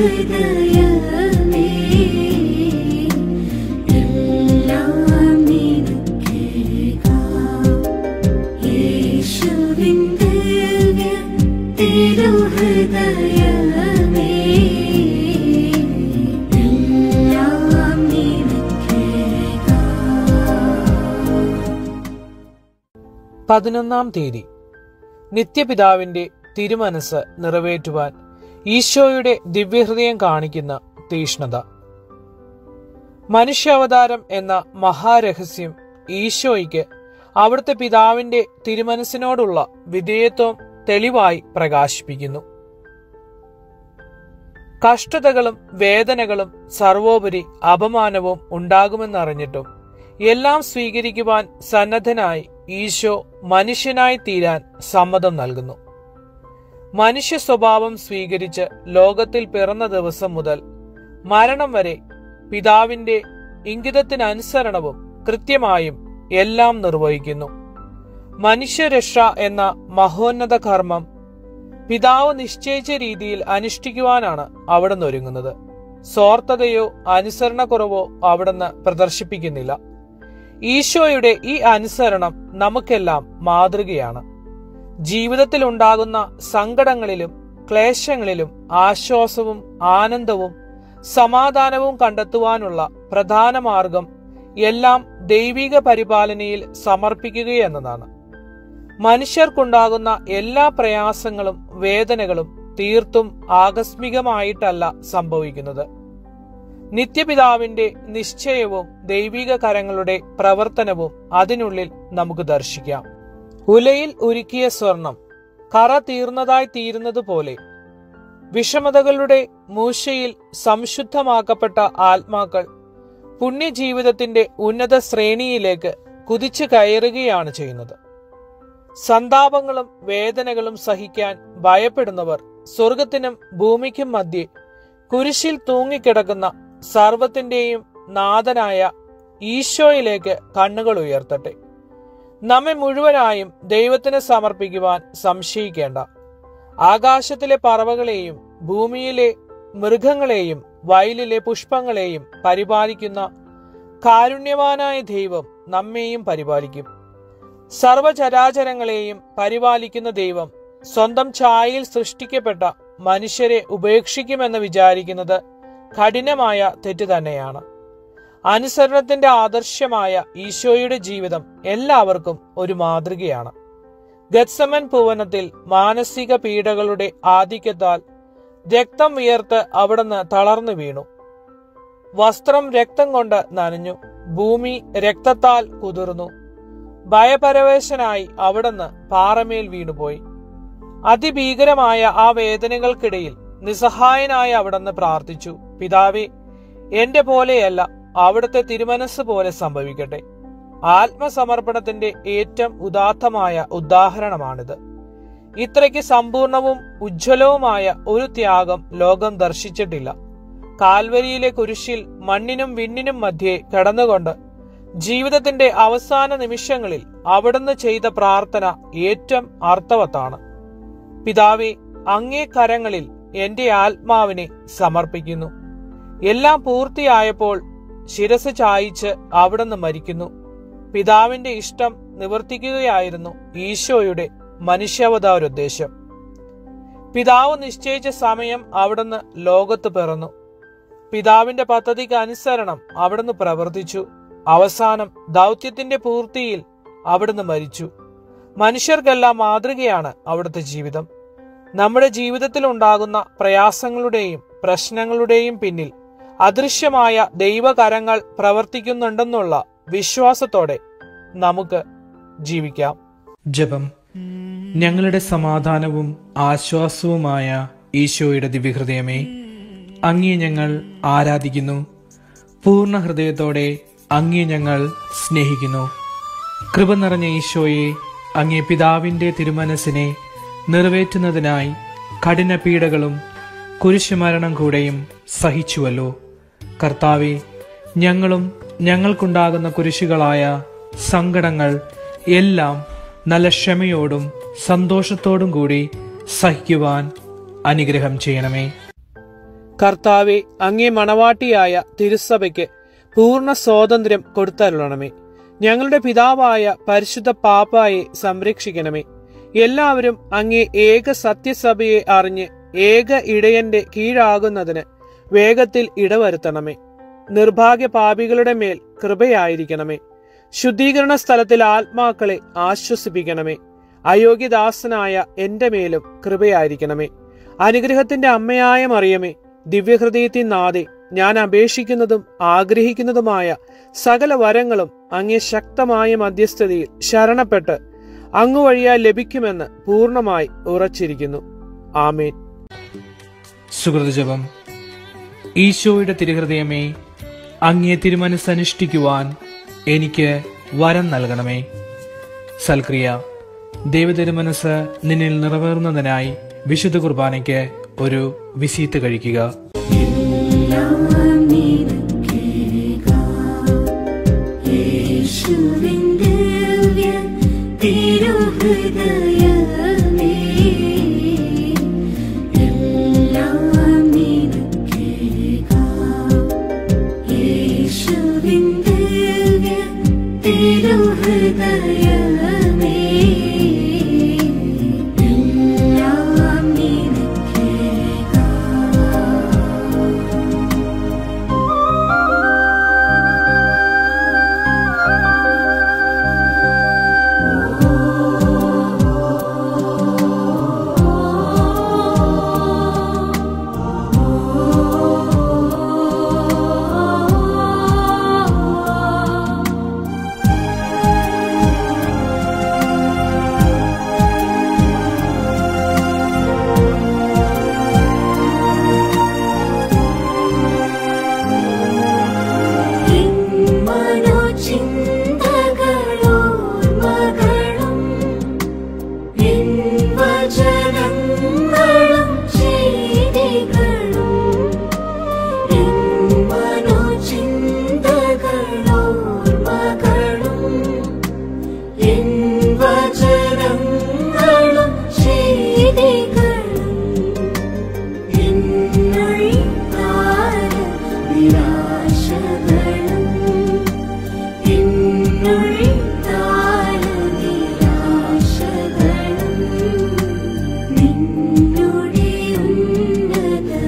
തിരുഹൃദയമേ എല്ലാം നിനക്കേകാം യേശുവിൻ ദിവ്യ തിരുഹൃദയമേ എല്ലാം നിനക്കേകാം പതിനൊന്നാം തീയതി നിത്യപിതാവിന്റെ തിരുമനസ് നിറവേറ്റുവാൻ ഈശോയുടെ ദിവ്യഹൃദയം കാണിക്കുന്ന തീഷ്ണത മനുഷ്യാവതാരം എന്ന മഹാരഹസ്യം ഈശോയ്ക്ക് അവിടുത്തെ പിതാവിന്റെ തിരുമനസ്സിനോടുള്ള വിധേയത്വം തെളിവായി പ്രകാശിപ്പിക്കുന്നു കഷ്ടതകളും വേദനകളും സർവോപരി അപമാനവും ഉണ്ടാകുമെന്നറിഞ്ഞിട്ടും എല്ലാം സ്വീകരിക്കുവാൻ സന്നദ്ധനായി ഈശോ മനുഷ്യനായി തീരാൻ സമ്മതം നൽകുന്നു മനുഷ്യ സ്വഭാവം സ്വീകരിച്ച് ലോകത്തിൽ പിറന്ന ദിവസം മുതൽ മരണം വരെ പിതാവിന്റെ ഇംഗിതത്തിനനുസരണവും കൃത്യമായും എല്ലാം നിർവഹിക്കുന്നു മനുഷ്യരക്ഷ എന്ന മഹോന്നത കർമ്മം പിതാവ് നിശ്ചയിച്ച രീതിയിൽ അനുഷ്ഠിക്കുവാനാണ് അവിടുന്ന് ഒരുങ്ങുന്നത് സ്വാർത്ഥതയോ അനുസരണക്കുറവോ അവിടുന്ന് പ്രദർശിപ്പിക്കുന്നില്ല ഈശോയുടെ ഈ അനുസരണം നമുക്കെല്ലാം മാതൃകയാണ് ജീവിതത്തിൽ ഉണ്ടാകുന്ന സങ്കടങ്ങളിലും ക്ലേശങ്ങളിലും ആശ്വാസവും ആനന്ദവും സമാധാനവും കണ്ടെത്തുവാനുള്ള പ്രധാന മാർഗം എല്ലാം ദൈവിക പരിപാലനയിൽ സമർപ്പിക്കുകയെന്നതാണ് മനുഷ്യർക്കുണ്ടാകുന്ന എല്ലാ പ്രയാസങ്ങളും വേദനകളും തീർത്തും ആകസ്മികമായിട്ടല്ല സംഭവിക്കുന്നത് നിത്യപിതാവിന്റെ നിശ്ചയവും ദൈവിക കരങ്ങളുടെ പ്രവർത്തനവും അതിനുള്ളിൽ നമുക്ക് ദർശിക്കാം ഉലയിൽ ഉരുക്കിയ സ്വർണം കറ തീർന്നതായി തീരുന്നത് പോലെ വിഷമതകളുടെ മൂശയിൽ സംശുദ്ധമാക്കപ്പെട്ട ആത്മാക്കൾ പുണ്യജീവിതത്തിന്റെ ഉന്നത ശ്രേണിയിലേക്ക് കുതിച്ചു കയറുകയാണ് ചെയ്യുന്നത് സന്താപങ്ങളും വേദനകളും സഹിക്കാൻ ഭയപ്പെടുന്നവർ സ്വർഗത്തിനും ഭൂമിക്കും മധ്യേ കുരിശിൽ തൂങ്ങിക്കിടക്കുന്ന സർവത്തിന്റെയും നാഥനായ ഈശോയിലേക്ക് കണ്ണുകൾ ഉയർത്തട്ടെ നമ്മെ മുഴുവനായും ദൈവത്തിന് സമർപ്പിക്കുവാൻ സംശയിക്കേണ്ട ആകാശത്തിലെ പറവകളെയും ഭൂമിയിലെ മൃഗങ്ങളെയും വയലിലെ പുഷ്പങ്ങളെയും പരിപാലിക്കുന്ന കാരുണ്യവാനായ ദൈവം നമ്മെയും പരിപാലിക്കും സർവചരാചരങ്ങളെയും പരിപാലിക്കുന്ന ദൈവം സ്വന്തം ഛായയിൽ സൃഷ്ടിക്കപ്പെട്ട മനുഷ്യരെ ഉപേക്ഷിക്കുമെന്ന് വിചാരിക്കുന്നത് കഠിനമായ തെറ്റ് തന്നെയാണ് അനുസരണത്തിന്റെ ആദർശമായ ഈശോയുടെ ജീവിതം എല്ലാവർക്കും ഒരു മാതൃകയാണ് ഗത്സമൻ ഭുവനത്തിൽ മാനസിക പീഡകളുടെ ആധിക്യത്താൽ രക്തം വിയർത്ത് അവിടുന്ന് തളർന്നു വീണു വസ്ത്രം രക്തം കൊണ്ട് നനഞ്ഞു ഭൂമി രക്തത്താൽ കുതിർന്നു ഭയപരവേശനായി അവിടുന്ന് പാറമേൽ വീണുപോയി അതിഭീകരമായ ആ വേദനകൾക്കിടയിൽ നിസ്സഹായനായ അവിടുന്ന് പ്രാർത്ഥിച്ചു പിതാവേ എന്റെ പോലെയല്ല അവിടുത്തെ തിരുമനസ് പോലെ സംഭവിക്കട്ടെ ആത്മസമർപ്പണത്തിന്റെ ഏറ്റവും ഉദാത്തമായ ഉദാഹരണമാണിത് ഇത്രയ്ക്ക് സമ്പൂർണവും ഉജ്ജ്വലവുമായ ഒരു ത്യാഗം ലോകം ദർശിച്ചിട്ടില്ല കാൽവരിയിലെ കുരിശിൽ മണ്ണിനും വിണ്ണിനും മധ്യേ കിടന്നുകൊണ്ട് ജീവിതത്തിന്റെ അവസാന നിമിഷങ്ങളിൽ അവിടുന്ന് ചെയ്ത പ്രാർത്ഥന ഏറ്റവും അർത്ഥവത്താണ് പിതാവെ അങ്ങേ കരങ്ങളിൽ എന്റെ ആത്മാവിനെ സമർപ്പിക്കുന്നു എല്ലാം പൂർത്തിയായപ്പോൾ ശിരസ് ചായിച്ച് അവിടുന്ന് മരിക്കുന്നു പിതാവിന്റെ ഇഷ്ടം നിവർത്തിക്കുകയായിരുന്നു ഈശോയുടെ മനുഷ്യാവതാരോദ്ദേശം പിതാവ് നിശ്ചയിച്ച സമയം അവിടുന്ന് ലോകത്ത് പിറന്നു പിതാവിന്റെ പദ്ധതിക്ക് അനുസരണം അവിടുന്ന് പ്രവർത്തിച്ചു അവസാനം ദൗത്യത്തിന്റെ പൂർത്തിയിൽ അവിടുന്ന് മരിച്ചു മനുഷ്യർക്കെല്ലാം മാതൃകയാണ് അവിടുത്തെ ജീവിതം നമ്മുടെ ജീവിതത്തിൽ ഉണ്ടാകുന്ന പ്രയാസങ്ങളുടെയും പ്രശ്നങ്ങളുടെയും പിന്നിൽ അദൃശ്യമായ ദൈവകരങ്ങൾ പ്രവർത്തിക്കുന്നുണ്ടെന്നുള്ള വിശ്വാസത്തോടെ നമുക്ക് ജീവിക്കാം ജപം ഞങ്ങളുടെ സമാധാനവും ആശ്വാസവുമായ ഈശോയുടെ ദിവ്യഹൃദയമേ അങ്ങേ ഞങ്ങൾ ആരാധിക്കുന്നു പൂർണ്ണ ഹൃദയത്തോടെ അങ്ങേ ഞങ്ങൾ സ്നേഹിക്കുന്നു കൃപ നിറഞ്ഞ ഈശോയെ അങ്ങേ പിതാവിന്റെ തിരുമനസിനെ നിറവേറ്റുന്നതിനായി കഠിന പീഡകളും കുരിശുമരണം കൂടെയും സഹിച്ചുവല്ലോ കർത്താവെ ഞങ്ങളും ഞങ്ങൾക്കുണ്ടാകുന്ന കുരിശുകളായ സങ്കടങ്ങൾ എല്ലാം നല്ല ക്ഷമയോടും സന്തോഷത്തോടും കൂടി സഹിക്കുവാൻ അനുഗ്രഹം ചെയ്യണമേ കർത്താവെ അങ്ങേ മണവാട്ടിയായ തിരുസഭയ്ക്ക് പൂർണ്ണ സ്വാതന്ത്ര്യം കൊടുത്തരുളണമേ ഞങ്ങളുടെ പിതാവായ പരിശുദ്ധ പാപ്പായെ സംരക്ഷിക്കണമേ എല്ലാവരും അങ്ങേ ഏക സത്യസഭയെ അറിഞ്ഞ് ഏക ഇടയന്റെ കീഴാകുന്നതിന് വേഗത്തിൽ ഇടവരുത്തണമേ നിർഭാഗ്യ പാപികളുടെ മേൽ കൃപയായിരിക്കണമേ ശുദ്ധീകരണ സ്ഥലത്തിൽ ആത്മാക്കളെ ആശ്വസിപ്പിക്കണമേ അയോഗ്യദാസനായ എന്റെ മേലും കൃപയായിരിക്കണമേ അനുഗ്രഹത്തിന്റെ അമ്മയായ മറിയമേ ദിവ്യഹൃദയത്തിൻ നാദെ ഞാൻ അപേക്ഷിക്കുന്നതും ആഗ്രഹിക്കുന്നതുമായ സകല വരങ്ങളും അങ്ങേ ശക്തമായ മധ്യസ്ഥതയിൽ ശരണപ്പെട്ട് അങ്ങു വഴിയാൽ ലഭിക്കുമെന്ന് പൂർണ്ണമായി ഉറച്ചിരിക്കുന്നു ആമേൻ സുഹൃതജപം ഈശോയുടെ തിരുഹൃദയമേ അങ്ങേ തിരുമനസ്സനുഷ്ഠിക്കുവാൻ എനിക്ക് വരം നൽകണമേ സൽക്രിയ ദൈവതിരുമനസ് നിന്നിൽ നിറവേറുന്നതിനായി വിശുദ്ധ കുർബാനയ്ക്ക് ഒരു വിസീത്ത് കഴിക്കുക എല്ലാം നിനക്കേക യേശുവിൻ ദിവ്യ തിരുഹൃദയമേ എല്ലാം നിനക്കേക യേശുവിൻ ദിവ്യ തിരുഹൃദയമേ എല്ലാം നിനക്കേക മനോചിന്തകളോർമകളും എൻ വചനങ്ങളും ചെയ്തികളും എൻ മനോചിന്തകളോർമകളും എൻ വചനങ്ങളും ചെയ്തികളും എന്നുള്ളിൽ നിരാശകളും എന്നുള്ളിൽ നിരാശകളും നിന്നുടെ ഉന്നത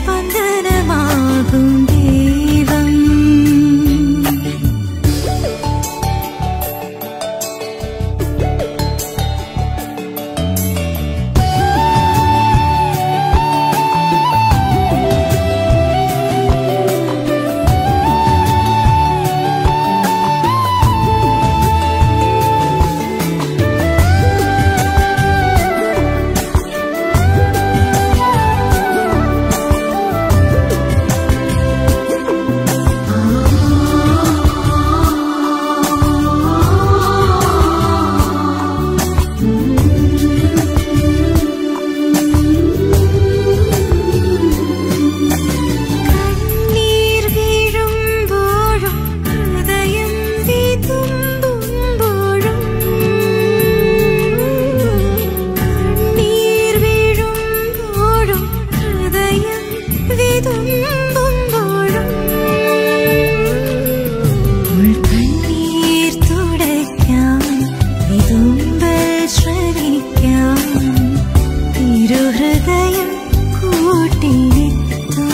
ഹൃദയസ്പന്ദനമാകും ദൈവം കണ്ണീർ വീഴുമ്പോഴും ഹൃദയം വിതുമ്പുമ്പോഴും കണ്ണീർ വീഴുമ്പോഴും ഹൃദയം വിതുമ്പുമ്പോഴും ഉൾക്കണ്ണീർ തുടയ്ക്കാൻ വിതുമ്പൽ ശ്രവിക്കാൻ തിരുഹൃദയം കൂട്ടിനെത്തും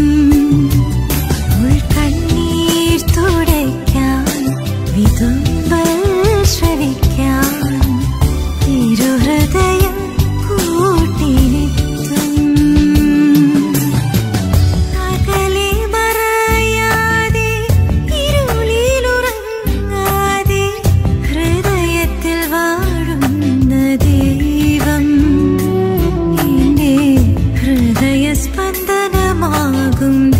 ഉൾക്കണ്ണീർ തുടയ്ക്കാൻ വിതുമ്പൽ ശ്രവിക്കാൻ തിരുഹൃദയം കൂട്ടിനെത്തും അകലെ മറയാതെ ഇരുളിലുറങ്ങാതെ ഹൃദയത്തിൽ വാഴുന്ന ദൈവം എന്റെ ഹൃദയസ്പന്ദനമാകും